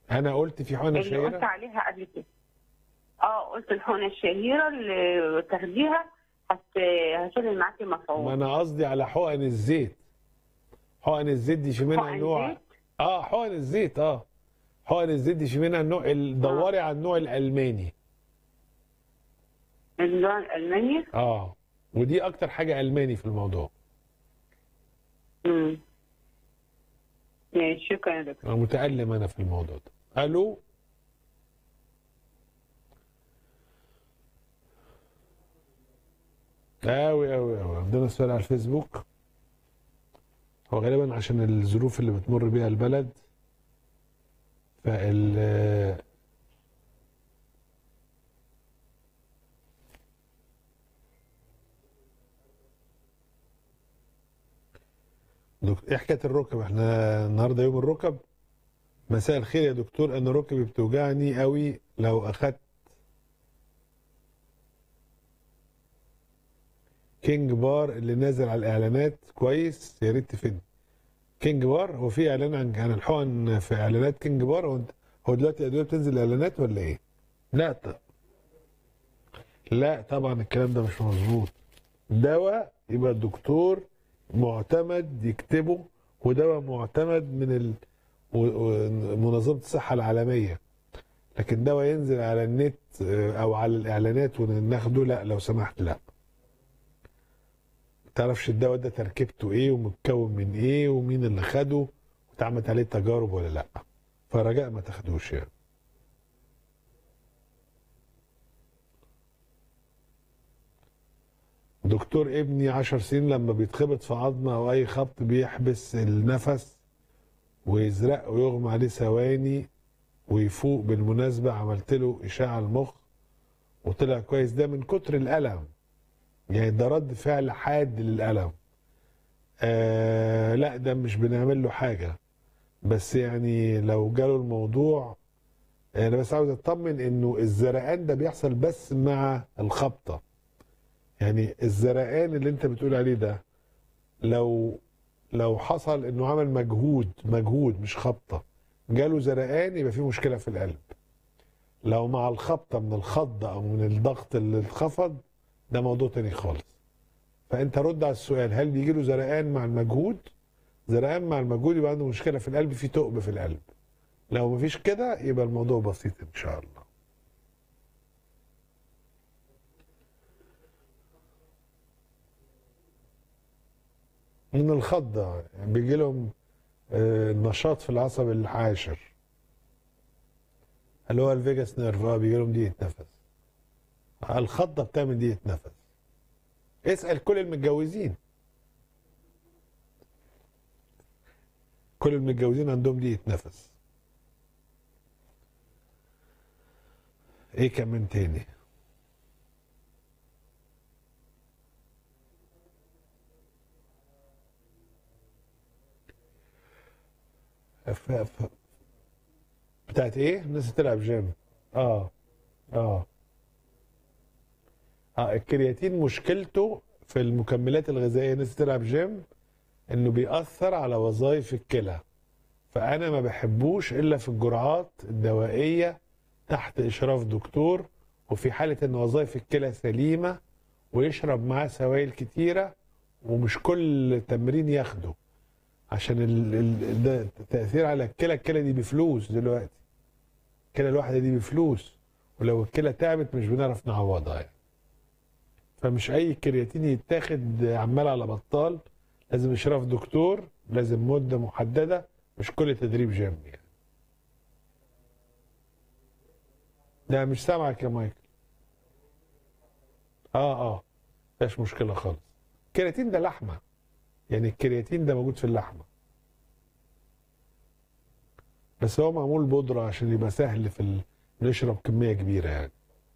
انا قلت في حقنه اللي قلت شهيره عليها قبل كده اه قلت الحقنه الشهيره اللي تاخديها هت هتشيل معاكي ما مفعول انا قصدي على حقن الزيت حقن الزيت دي في منها حقن نوع زيت؟ اه حقن الزيت اه حقن الزيت دي في منها النوع ال- دوري على النوع الالماني النوع الالماني اه ودي اكتر حاجه الماني في الموضوع امم ماشي شكرا يا دكتور انا متالم انا في الموضوع ده الو أوي أوي أوي عندنا سؤال على الفيسبوك هو غالبا عشان الظروف اللي بتمر بيها البلد فال دك... ايه حكايه الركب احنا النهارده يوم الركب مساء الخير يا دكتور انا ركبي بتوجعني قوي لو اخدت كينج بار اللي نازل على الاعلانات كويس يا ريت تفيدني كينج بار هو في اعلان عن عن الحقن في اعلانات كينج بار هو انت- هو دلوقتي الادويه بتنزل اعلانات ولا ايه؟ لا ط... لا طبعا الكلام ده مش مظبوط دواء يبقى الدكتور معتمد يكتبه ودواء معتمد من ال... و- و- منظمه الصحه العالميه لكن دواء ينزل على النت آه، او على الاعلانات وناخده لا لو سمحت لا تعرفش الدواء ده تركيبته ايه ومتكون من ايه ومين اللي خده واتعملت عليه تجارب ولا لا فرجاء ما تاخدوش يعني دكتور ابني عشر سنين لما بيتخبط في عظمة أو أي خبط بيحبس النفس ويزرق ويغمى عليه ثواني ويفوق بالمناسبة عملت له إشاعة المخ وطلع كويس ده من كتر الألم يعني ده رد فعل حاد للألم آه لا ده مش بنعمل له حاجة بس يعني لو جاله الموضوع انا بس عاوز اطمن انه الزرقان ده بيحصل بس مع الخبطه يعني الزرقان اللي انت بتقول عليه ده لو لو حصل انه عمل مجهود مجهود مش خبطه جاله زرقان يبقى في مشكله في القلب لو مع الخبطه من الخضه او من الضغط اللي اتخفض ده موضوع تاني خالص فانت رد على السؤال هل بيجي له زرقان مع المجهود زرقان مع المجهود يبقى عنده مشكله في القلب في ثقب في القلب لو مفيش كده يبقى الموضوع بسيط ان شاء الله من الخضة بيجي لهم آه، نشاط في العصب العاشر اللي هو الفيجاس نيرف اه بيجي لهم ضيقة نفس الخضة بتعمل ضيقة نفس اسأل كل المتجوزين كل المتجوزين عندهم ضيقة نفس ايه كمان تاني ف... ف... بتاعت ايه الناس تلعب جيم اه اه اه الكرياتين مشكلته في المكملات الغذائيه الناس تلعب جيم انه بيأثر على وظائف الكلى فانا ما بحبوش الا في الجرعات الدوائيه تحت اشراف دكتور وفي حاله ان وظائف الكلى سليمه ويشرب معاه سوائل كتيره ومش كل تمرين ياخده عشان ال... ال... ده التاثير على الكلى الكلى دي بفلوس دلوقتي الكلى الواحده دي بفلوس ولو الكلى تعبت مش بنعرف نعوضها يعني فمش اي كرياتين يتاخد عمال على بطال لازم اشراف دكتور لازم مده محدده مش كل تدريب جيم يعني لا مش سامعك يا مايكل اه اه مفيش مشكله خالص الكرياتين ده لحمه يعني الكرياتين ده موجود في اللحمه بس هو معمول بودره عشان يبقى سهل في ال... نشرب كميه كبيره يعني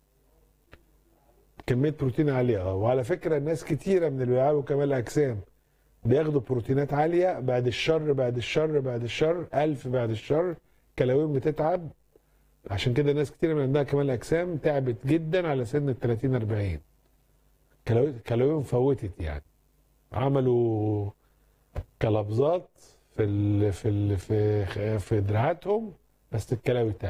كميه بروتين عاليه اه وعلى فكره الناس كتيره من اللي بيلعبوا كمال اجسام بياخدوا بروتينات عاليه بعد الشر بعد الشر بعد الشر ألف بعد الشر كلاوين بتتعب عشان كده ناس كتير من عندها كمال اجسام تعبت جدا على سن ال 30 40 كلاوين كلاوين فوتت يعني عملوا كلبزات في ال في ال في في دراعاتهم بس الكلاوي تعب